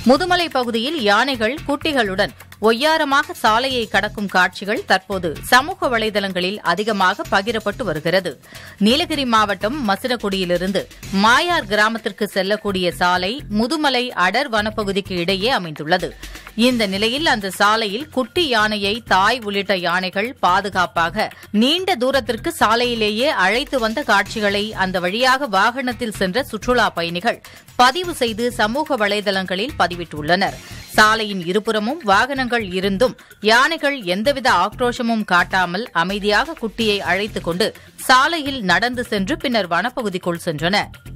முதுமலை பகுதியில் யானைகள் குட்டிகளுடன் ஒய்யாரமாக சாலையை கடக்கும் காட்சிகள் தற்போது சமூக வலைதளங்களில் அதிகமாக பகிரப்பட்டு வருகிறது நீலகிரி மாவட்டம் மசினகுடியிலிருந்து மாயார் கிராமத்திற்கு செல்லக்கூடிய சாலை முதுமலை அடர் வனப்பகுதிக்கு இடையே அமைந்துள்ளது இந்த நிலையில் அந்த சாலையில் குட்டி யானையை தாய் உள்ளிட்ட யானைகள் பாதுகாப்பாக நீண்ட தூரத்திற்கு சாலையிலேயே அழைத்து வந்த காட்சிகளை அந்த வழியாக வாகனத்தில் சென்ற சுற்றுலா பயணிகள் பதிவு செய்து சமூக வலைதளங்களில் பதிவிட்டுள்ளனர் சாலையின் இருபுறமும் வாகனங்கள் இருந்தும் யானைகள் எந்தவித ஆக்ரோஷமும் காட்டாமல் அமைதியாக குட்டியை அழைத்துக் கொண்டு சாலையில் நடந்து சென்று பின்னர் வனப்பகுதிக்குள் சென்றன